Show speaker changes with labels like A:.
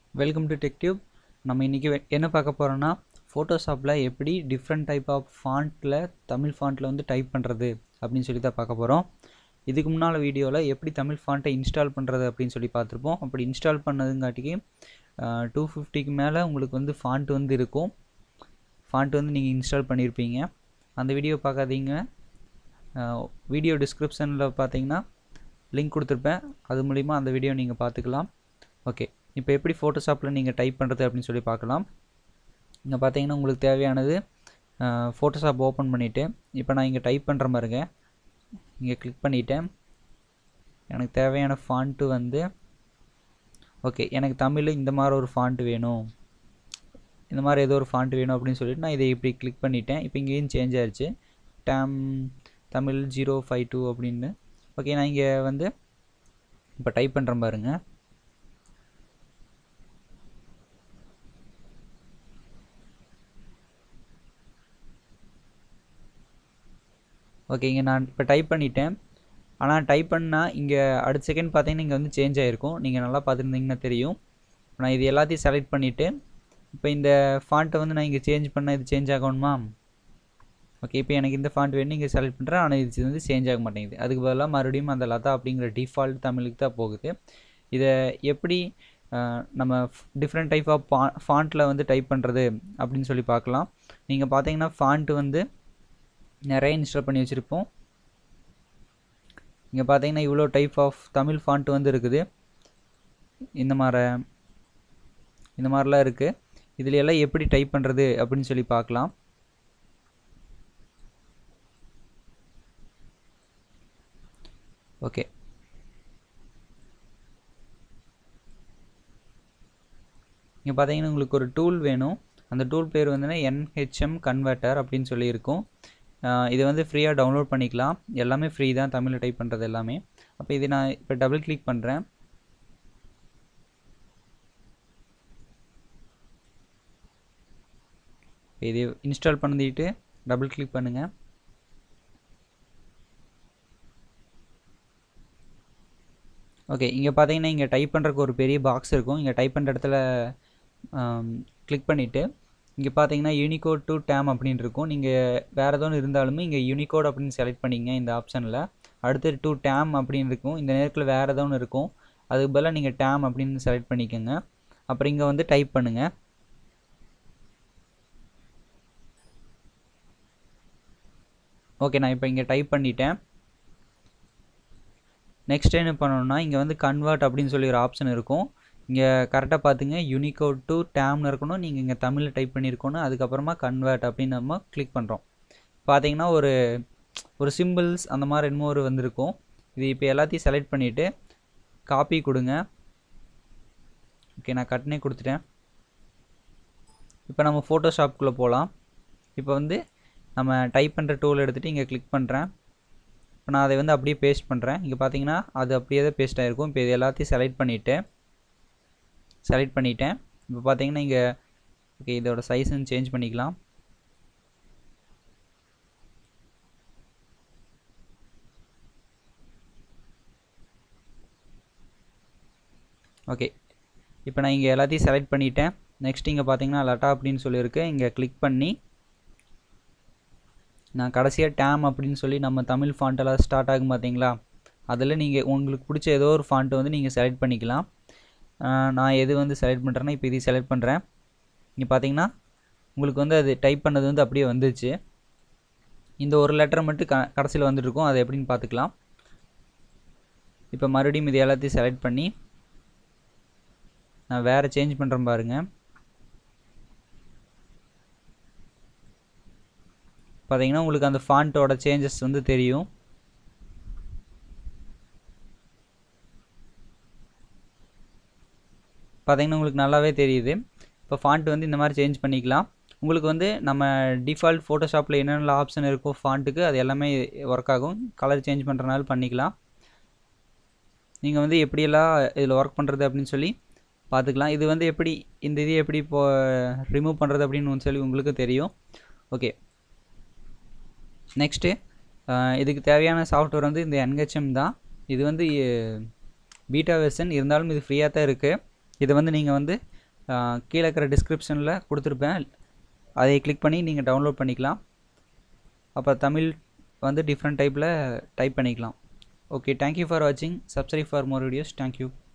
A: welcome to டெக்டியூப் நம்ம இன்றைக்கி என்ன பார்க்க போகிறோன்னா ஃபோட்டோஷாப்பில் எப்படி டிஃப்ரெண்ட் டைப் ஆஃப் ஃபாண்ட்டில் தமிழ் ஃபாண்ட்டில் வந்து டைப் பண்ணுறது அப்படின்னு சொல்லி தான் பார்க்க போகிறோம் இதுக்கு முன்னால் வீடியோவில் எப்படி தமிழ் ஃபாண்ட்டை இன்ஸ்டால் பண்ணுறது அப்படின்னு சொல்லி பார்த்துருப்போம் அப்படி இன்ஸ்டால் பண்ணதுங்காட்டிக்கு டூ ஃபிஃப்டிக்கு மேலே உங்களுக்கு வந்து ஃபாண்ட் வந்து இருக்கும் ஃபாண்ட் வந்து நீங்கள் இன்ஸ்டால் பண்ணியிருப்பீங்க அந்த வீடியோ பார்க்காதீங்க வீடியோ டிஸ்கிரிப்ஷனில் பார்த்தீங்கன்னா லிங்க் கொடுத்துருப்பேன் அது மூலிமா அந்த வீடியோ நீங்கள் பார்த்துக்கலாம் ஓகே இப்போ எப்படி ஃபோட்டோஷாப்பில் நீங்கள் டைப் பண்ணுறது அப்படின்னு சொல்லி பார்க்கலாம் இங்கே பார்த்தீங்கன்னா உங்களுக்கு தேவையானது ஃபோட்டோஷாப் ஓப்பன் பண்ணிவிட்டு இப்போ நான் இங்கே டைப் பண்ணுற மாதிரிங்க இங்கே கிளிக் பண்ணிவிட்டேன் எனக்கு தேவையான ஃபாண்ட்டு வந்து ஓகே எனக்கு தமிழ் இந்த மாதிரி ஒரு ஃபாண்ட் வேணும் இந்த மாதிரி ஏதோ ஒரு ஃபாண்ட் வேணும் அப்படின்னு சொல்லிட்டு நான் இதை இப்படி கிளிக் பண்ணிட்டேன் இப்போ இங்கேயும் சேஞ்ச் ஆயிடுச்சு TAM Tamil zero five two அப்படின்னு ஓகே நான் இங்கே வந்து இப்போ டைப் பண்ணுறேன் பாருங்க ஓகே இங்கே நான் இப்போ டைப் பண்ணிட்டேன் ஆனால் டைப் பண்ணால் இங்கே அடுத்த செகண்ட் பார்த்தீங்கன்னா இங்கே வந்து சேஞ்ச் ஆகிருக்கும் நீங்கள் நல்லா பார்த்துருந்தீங்கன்னா தெரியும் நான் இது எல்லாத்தையும் செலக்ட் பண்ணிவிட்டு இப்போ இந்த ஃபாண்ட்டை வந்து நான் இங்கே சேஞ்ச் பண்ணால் இது சேஞ்ச் ஆகணுமா ஓகே இப்போ எனக்கு இந்த ஃபாண்ட் வேணும் இங்கே செலக்ட் பண்ணுறேன் ஆனால் இது வந்து சேஞ்ச் ஆக மாட்டேங்குது அதுக்கு பதிலாக மறுபடியும் அந்த லதா அப்படிங்கிற டிஃபால்ட் தமிழுக்கு தான் போகுது இதை எப்படி நம்ம டிஃப்ரெண்ட் டைப் ஆஃப் ஃபா ஃபாண்ட்டில் வந்து டைப் பண்ணுறது அப்படின்னு சொல்லி பார்க்கலாம் நீங்கள் பார்த்தீங்கன்னா ஃபாண்ட்டு வந்து நிறைய இன்ஸ்டால் பண்ணி வச்சுருப்போம் இங்கே பார்த்தீங்கன்னா இவ்வளோ டைப் ஆஃப் தமிழ் ஃபாண்ட் வந்து இருக்குது இந்த மாதிரி இந்த மாதிரிலாம் இருக்குது இதில் எல்லாம் எப்படி டைப் பண்ணுறது அப்படின்னு சொல்லி பார்க்கலாம் ஓகே இங்கே பார்த்தீங்கன்னா உங்களுக்கு ஒரு டூல் வேணும் அந்த டூல் பேர் வந்துன்னா என்ஹெச்எம் கன்வெர்ட்டர் அப்படின்னு சொல்லி இருக்கும் இதை வந்து ஃப்ரீயாக டவுன்லோட் பண்ணிக்கலாம் எல்லாமே ஃப்ரீ தான் தமிழில் டைப் பண்ணுறது எல்லாமே அப்போ இது நான் இப்போ டபுள் கிளிக் பண்ணுறேன் இது இன்ஸ்டால் பண்ணிட்டு டபுள் கிளிக் பண்ணுங்கள் ஓகே இங்கே பார்த்தீங்கன்னா இங்கே டைப் பண்ணுறக்கு ஒரு பெரிய பாக்ஸ் இருக்கும் இங்கே டைப் பண்ணுற இடத்துல கிளிக் பண்ணிவிட்டு இங்கே பார்த்தீங்கன்னா யூனிகோட் டு டேம் அப்படின்னு இருக்கும் நீங்கள் வேறு எதுவும் இருந்தாலுமே இங்கே யூனிகோட் அப்படின்னு செலக்ட் பண்ணிங்க இந்த ஆப்ஷனில் அடுத்து டூ டேம் அப்படின்னு இருக்கும் இந்த நேரத்தில் வேறு எதோ ஒன்று இருக்கும் அதுக்கு பதிலாக நீங்கள் டேம் அப்படின்னு செலக்ட் பண்ணிக்கோங்க அப்புறம் இங்கே வந்து டைப் பண்ணுங்கள் ஓகே நான் இப்போ இங்கே டைப் பண்ணிட்டேன் நெக்ஸ்ட் என்ன பண்ணணும்னா இங்கே வந்து கன்வெர்ட் அப்படின்னு சொல்லி ஒரு ஆப்ஷன் இருக்கும் இங்கே கரெக்டாக பார்த்துங்க யூனிகோட் டு டேம்னு இருக்கணும் நீங்கள் இங்கே தமிழில் டைப் பண்ணியிருக்கணும் அதுக்கப்புறமா கன்வெர்ட் அப்படின்னு நம்ம கிளிக் பண்ணுறோம் பார்த்தீங்கன்னா ஒரு ஒரு சிம்பிள்ஸ் அந்த மாதிரி என்னமோ ஒரு வந்திருக்கும் இது இப்போ எல்லாத்தையும் செலக்ட் பண்ணிவிட்டு காப்பி கொடுங்க ஓகே நான் கட்டனே கொடுத்துட்டேன் இப்போ நம்ம ஃபோட்டோஷாப்குள்ளே போகலாம் இப்போ வந்து நம்ம டைப் பண்ணுற டூல் எடுத்துகிட்டு இங்கே கிளிக் பண்ணுறேன் இப்போ நான் அதை வந்து அப்படியே பேஸ்ட் பண்ணுறேன் இங்கே பார்த்தீங்கன்னா அது அப்படியே தான் பேஸ்ட் ஆகிருக்கும் இப்போ இது எல்லாத்தையும் செலக்ட் பண்ணிவிட்டு செலக்ட் பண்ணிட்டேன் இப்போ பார்த்தீங்கன்னா இங்கே ஓகே இதோட சைஸுன்னு சேஞ்ச் பண்ணிக்கலாம் ஓகே இப்போ நான் இங்கே எல்லாத்தையும் செலக்ட் பண்ணிட்டேன் நெக்ஸ்ட் இங்கே பார்த்தீங்கன்னா லட்டா அப்படின்னு சொல்லியிருக்கு இங்கே கிளிக் பண்ணி நான் கடைசியாக டேம் அப்படின்னு சொல்லி நம்ம தமிழ் ஃபாண்ட்டெல்லாம் ஸ்டார்ட் ஆகும் பார்த்தீங்களா அதில் நீங்கள் உங்களுக்கு பிடிச்ச ஏதோ ஒரு ஃபாண்ட்டை வந்து நீங்கள் செலக்ட் பண்ணிக்கலாம் நான் எது வந்து செலக்ட் பண்ணுறேன்னா இப்போ இது செலக்ட் பண்ணுறேன் இங்கே பார்த்தீங்கன்னா உங்களுக்கு வந்து அது டைப் பண்ணது வந்து அப்படியே வந்துச்சு இந்த ஒரு லெட்டர் மட்டும் க கடைசியில் வந்துட்டுருக்கும் அது எப்படின்னு பார்த்துக்கலாம் இப்போ மறுபடியும் இது எல்லாத்தையும் செலக்ட் பண்ணி நான் வேறு சேஞ்ச் பண்ணுறேன் பாருங்கள் பார்த்தீங்கன்னா உங்களுக்கு அந்த ஃபாண்ட்டோட சேஞ்சஸ் வந்து தெரியும் பார்த்தீங்கன்னா உங்களுக்கு நல்லாவே தெரியுது இப்போ ஃபாண்ட் வந்து இந்த மாதிரி சேஞ்ச் பண்ணிக்கலாம் உங்களுக்கு வந்து நம்ம டிஃபால்ட் ஃபோட்டோஷாப்பில் என்னென்ன ஆப்ஷன் இருக்கோ ஃபாண்ட்டுக்கு அது எல்லாமே ஒர்க் ஆகும் கலர் சேஞ்ச் பண்ணுறனால பண்ணிக்கலாம் நீங்கள் வந்து எப்படியெல்லாம் இதில் ஒர்க் பண்ணுறது அப்படின்னு சொல்லி பார்த்துக்கலாம் இது வந்து எப்படி இந்த இது எப்படி இப்போ ரிமூவ் பண்ணுறது அப்படின்னு சொல்லி உங்களுக்கு தெரியும் ஓகே நெக்ஸ்ட்டு இதுக்கு தேவையான சாஃப்ட்வேர் வந்து இந்த என்ஹெச்எம் தான் இது வந்து பீட்டா வெர்ஷன் இருந்தாலும் இது ஃப்ரீயாக தான் இருக்குது இதை வந்து நீங்கள் வந்து கீழே இருக்கிற டிஸ்கிரிப்ஷனில் கொடுத்துருப்பேன் அதை கிளிக் பண்ணி நீங்கள் டவுன்லோட் பண்ணிக்கலாம் அப்போ தமிழ் வந்து டிஃப்ரெண்ட் டைப்பில் டைப் பண்ணிக்கலாம் ஓகே தேங்க்யூ ஃபார் வாட்சிங் subscribe for more videos thank you